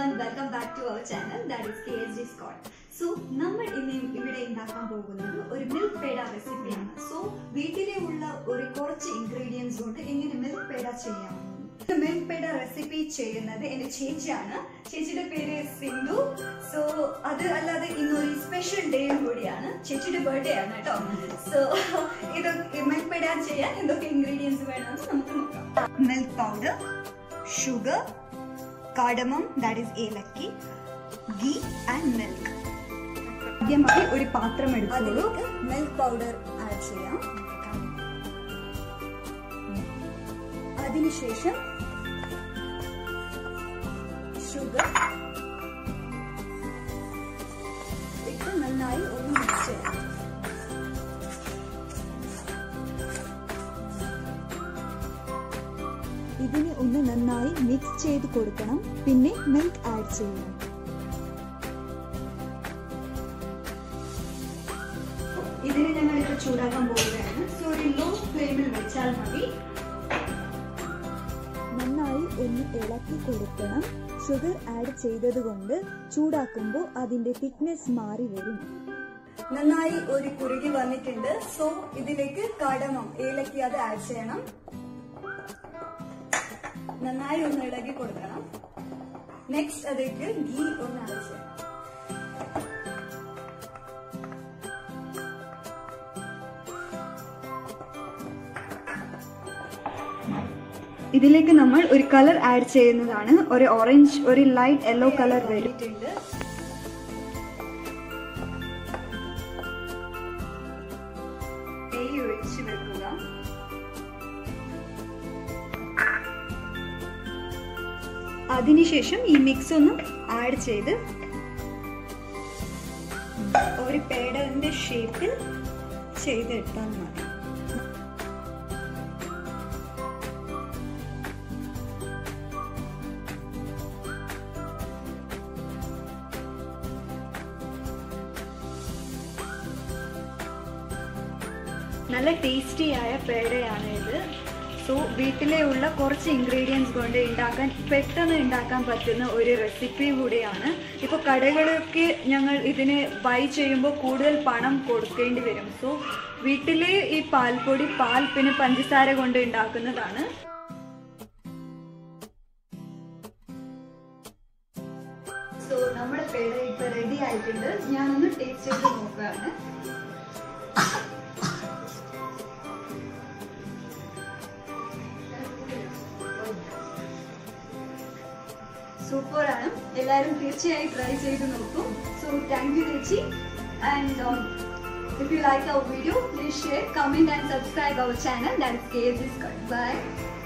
Everyone welcome back to our channel that is K S G Scott so നമ്മൾ ഇന്ന് ഇവിടെ ഉണ്ടാക്കാൻ പോകുന്നത് ഒരു മിൽക്ക് പേട റെസിപ്പിയാണ് സോ വീട്ടിലെ ഉള്ള ഒരു കുറച്ച് ഇൻഗ്രീഡിയൻസ് കൊണ്ട് എങ്ങനെ മിൽക്ക് പേട ചെയ്യാം മിൽക്ക് പേട റെസിപ്പി ചെയ്യുന്നത് എന്റെ ചേച്ചിയാണ് ചേച്ചിയുടെ പേര് സിന്ധു സോ അത് അല്ലാതെ ഇന്നൊരു സ്പെഷ്യൽ ഡേയും കൂടിയാണ് ചേച്ചിയുടെ ബർത്ത്ഡേ ആണ് കേട്ടോ സോ ഇത് മിൽക്ക് പേട ചെയ്യാൻ എന്തൊക്കെ ഇൻഗ്രീഡിയൻസ് വേണമെന്ന് നമുക്ക് നോക്കാം milk powder sugar cardamom that is ഏലക്കി ഗീ ആൻഡ് മിൽക്ക് ആദ്യമായി ഒരു പാത്രം എടുത്തോളൂ മിൽക്ക് പൗഡർ ആഡ് ചെയ്യാം അതിനുശേഷം ഷുഗർ ഇട്ട് നന്നായി ഒന്ന് മിക്സ് ചെയ്യാം ഇതിനെ ഒന്ന് നന്നായി മിക്സ് ചെയ്ത് കൊടുക്കണം പിന്നെ മിൽക്ക് ആഡ് ചെയ്യണം ഇതിന് ഞങ്ങൾ ഇപ്പൊ ചൂടാക്കാൻ പോവുകയാണ് സോ ഒരു ലോ ഫ്ലെയിമിൽ വെച്ചാൽ മതി നന്നായി ഒന്ന് ഇളക്കി കൊടുക്കണം ഷുഗർ ആഡ് ചെയ്തതുകൊണ്ട് ചൂടാക്കുമ്പോൾ അതിന്റെ തിക്നെസ് മാറി വരും നന്നായി ഒരു കുറുകി വന്നിട്ടുണ്ട് സോ ഇതിലേക്ക് കടമം ഏലക്കി അത് ആഡ് ചെയ്യണം നന്നായി ഒന്ന് ഇളകി കൊടുക്കണം നെക്സ്റ്റ് അതിലേക്ക് ഗീ ഒന്ന് ആഡ് ചെയ്യണം ഇതിലേക്ക് നമ്മൾ ഒരു കളർ ആഡ് ചെയ്യുന്നതാണ് ഒരു ഓറഞ്ച് ഒരു ലൈറ്റ് യെല്ലോ കളർ വരിട്ടുണ്ട് നെയ്യ് ഒഴിച്ച് വെക്കുക അതിനുശേഷം ഈ മിക്സ് ഒന്ന് ആഡ് ചെയ്ത് ഒരു പേടന്റെ ഷേപ്പിൽ ചെയ്തെടുത്താൽ മതി നല്ല ടേസ്റ്റി ആയ പേടയാണ് ഇത് സോ വീട്ടിലെ ഉള്ള കുറച്ച് ഇൻഗ്രീഡിയൻസ് കൊണ്ട് ഉണ്ടാക്കാൻ പെട്ടെന്ന് ഉണ്ടാക്കാൻ പറ്റുന്ന ഒരു റെസിപ്പി കൂടിയാണ് ഇപ്പോൾ കടകളൊക്കെ ഞങ്ങൾ ഇതിന് ബൈ ചെയ്യുമ്പോൾ കൂടുതൽ പണം കൊടുക്കേണ്ടി വരും സോ വീട്ടിലെ ഈ പാൽപ്പൊടി പാൽ പിന്നെ പഞ്ചസാര കൊണ്ട് ഉണ്ടാക്കുന്നതാണ് സോ നമ്മുടെ പേട ഇപ്പൊ റെഡി ആയിട്ടുണ്ട് ഞാനൊന്ന് ടേസ്റ്റ് ചെയ്ത് നോക്കുകയാണ് സൂപ്പറാണ് എല്ലാവരും തീർച്ചയായും ട്രൈ ചെയ്ത് നോക്കും സോ താങ്ക് യു ചേച്ചി and if you like our video please share comment and subscribe our channel that is KS's Cut. bye